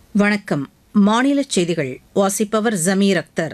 வணக்கம் மாநில செய்திகள் வாசிப்பவர் ஜமீர் அக்தர்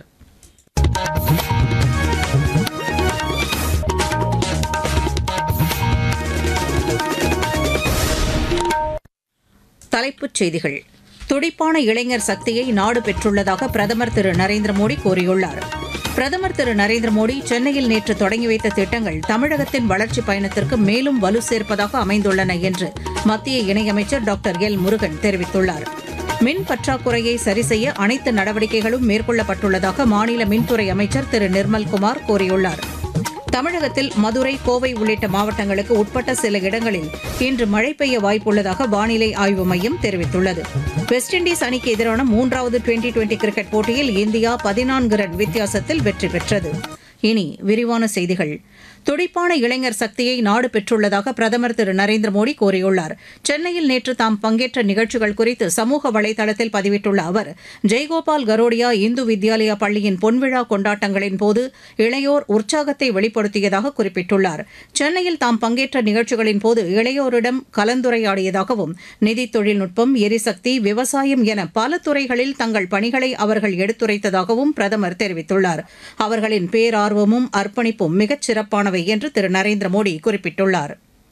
தலைப்புச் செய்திகள் துடிப்பான இளைஞர் சக்தியை நாடு பெற்றுள்ளதாக பிரதமர் திரு நரேந்திர மோடி கூறியுள்ளார் பிரதமர் திரு நரேந்திர மோடி சென்னையில் நேற்று தொடங்கி வைத்த திட்டங்கள் தமிழகத்தின் வளர்ச்சிப் பயணத்திற்கு மேலும் வலு சேர்ப்பதாக அமைந்துள்ளன என்று மத்திய இணையமைச்சர் டாக்டர் எல் முருகன் தெரிவித்துள்ளார் மின் பற்றாக்குறையை சரிசெய்ய அனைத்து நடவடிக்கைகளும் மேற்கொள்ளப்பட்டுள்ளதாக மாநில மின்துறை அமைச்சர் திரு நிர்மல்குமார் கூறியுள்ளார் தமிழகத்தில் மதுரை கோவை உள்ளிட்ட மாவட்டங்களுக்கு உட்பட்ட சில இடங்களில் இன்று மழை பெய்ய வாய்ப்புள்ளதாக வானிலை ஆய்வு மையம் தெரிவித்துள்ளது வெஸ்ட் இண்டீஸ் அணிக்கு எதிரான மூன்றாவது டுவெண்டி டுவெண்டி கிரிக்கெட் போட்டியில் இந்தியா பதினான்கு ரன் வித்தியாசத்தில் வெற்றி பெற்றது இனி விரிவான செய்திகள் துடிப்பான இளைஞர் சக்தியை நாடு பெற்றுள்ளதாக பிரதமர் திரு நரேந்திர மோடி கூறியுள்ளார் சென்னையில் நேற்று தாம் பங்கேற்ற நிகழ்ச்சிகள் குறித்து சமூக வலைதளத்தில் பதிவிட்டுள்ள அவர் ஜெய்கோபால் கரோடியா இந்து வித்யாலயா பள்ளியின் பொன்விழா கொண்டாட்டங்களின் போது இளையோர் உற்சாகத்தை வெளிப்படுத்தியதாக குறிப்பிட்டுள்ளார் சென்னையில் தாம் பங்கேற்ற நிகழ்ச்சிகளின் போது இளையோரிடம் கலந்துரையாடியதாகவும் நிதி தொழில்நுட்பம் எரிசக்தி விவசாயம் என பல துறைகளில் தங்கள் பணிகளை அவர்கள் எடுத்துரைத்ததாகவும் பிரதமர் தெரிவித்துள்ளார் அவர்களின் பேரார்வமும் அர்ப்பணிப்பும் மிகச் சிறப்பானவை என்று திரு நரேந்திர மோடி குறிப்பிட்டுள்ளார்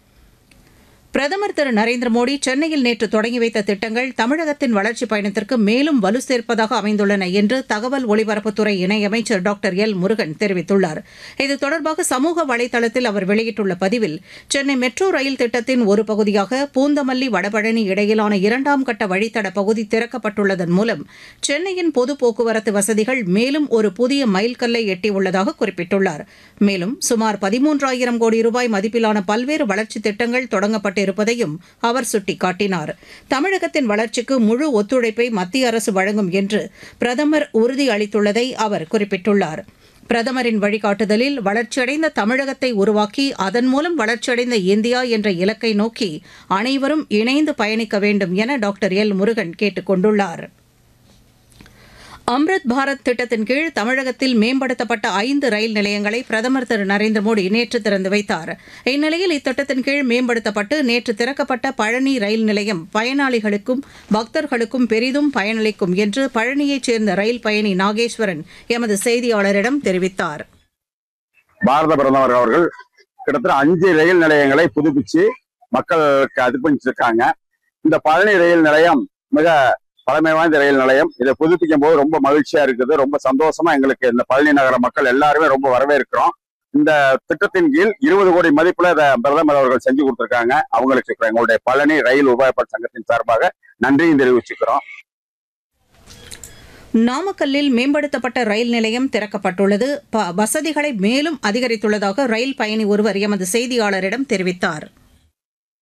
பிரதமர் திரு நரேந்திர மோடி சென்னையில் நேற்று தொடங்கி வைத்த திட்டங்கள் தமிழகத்தின் வளர்ச்சிப் பயணத்திற்கு மேலும் வலு சேர்ப்பதாக அமைந்துள்ளன என்று தகவல் ஒலிபரப்புத்துறை இணையமைச்சர் டாக்டர் எல் முருகன் தெரிவித்துள்ளார் இது தொடர்பாக சமூக வலைதளத்தில் அவர் வெளியிட்டுள்ள பதிவில் சென்னை மெட்ரோ ரயில் திட்டத்தின் ஒரு பகுதியாக பூந்தமல்லி வடபழனி இடையிலான இரண்டாம் கட்ட வழித்தட பகுதி திறக்கப்பட்டுள்ளதன் மூலம் சென்னையின் பொது போக்குவரத்து வசதிகள் மேலும் ஒரு புதிய மைல்கல்லை எட்டியுள்ளதாக குறிப்பிட்டுள்ளார் மேலும் சுமார் பதிமூன்றாயிரம் கோடி ரூபாய் மதிப்பிலான பல்வேறு வளர்ச்சித் திட்டங்கள் தொடங்கப்பட்டு இருப்பதையும் அவர் சுட்டிக்காட்டினார் தமிழகத்தின் வளர்ச்சிக்கு முழு ஒத்துழைப்பை மத்திய அரசு வழங்கும் என்று பிரதமர் உறுதி அளித்துள்ளதை அவர் குறிப்பிட்டுள்ளார் பிரதமரின் வழிகாட்டுதலில் வளர்ச்சியடைந்த தமிழகத்தை உருவாக்கி அதன் மூலம் வளர்ச்சியடைந்த இந்தியா என்ற இலக்கை நோக்கி அனைவரும் இணைந்து பயணிக்க வேண்டும் என டாக்டர் எல் முருகன் கேட்டுக் கொண்டுள்ளார் அம்ருத் பாரத் திட்டத்தின் கீழ் தமிழகத்தில் மேம்படுத்தப்பட்ட ஐந்து ரயில் நிலையங்களை பிரதமர் திரு நரேந்திர மோடி நேற்று திறந்து வைத்தார் இந்நிலையில் இத்திட்டத்தின் கீழ் மேம்படுத்தப்பட்டு நேற்று திறக்கப்பட்ட பழனி ரயில் நிலையம் பயனாளிகளுக்கும் பக்தர்களுக்கும் பெரிதும் பயனளிக்கும் என்று பழனியைச் சேர்ந்த ரயில் பயணி நாகேஸ்வரன் எமது செய்தியாளரிடம் தெரிவித்தார் பாரத பிரதமர் அவர்கள் கிட்டத்தட்ட அஞ்சு ரயில் நிலையங்களை புதுப்பிச்சு மக்களுக்கு அர்ப்பணிச்சிருக்காங்க இந்த பழனி ரயில் நிலையம் மிக பழமை வாய்ந்த ரயில் நிலையம் இதை புதுப்பிக்கும் போது ரொம்ப மகிழ்ச்சியா இருக்குது ரொம்ப சந்தோஷமா எங்களுக்கு இந்த பழனி நகர மக்கள் எல்லாருமே ரொம்ப வரவேற்கிறோம் இந்த திட்டத்தின் கீழ் இருபது கோடி மதிப்புல இதை பிரதமர் அவர்கள் செஞ்சு கொடுத்திருக்காங்க அவங்களுக்கு எங்களுடைய பழனி ரயில் உபயோகப்பட்ட சங்கத்தின் சார்பாக நன்றியும் தெரிவிச்சுக்கிறோம் நாமக்கல்லில் மேம்படுத்தப்பட்ட ரயில் நிலையம் திறக்கப்பட்டுள்ளது ப- வசதிகளை மேலும் அதிகரித்துள்ளதாக ரயில் பயணி ஒருவர் எமது செய்தியாளரிடம் தெரிவித்தார்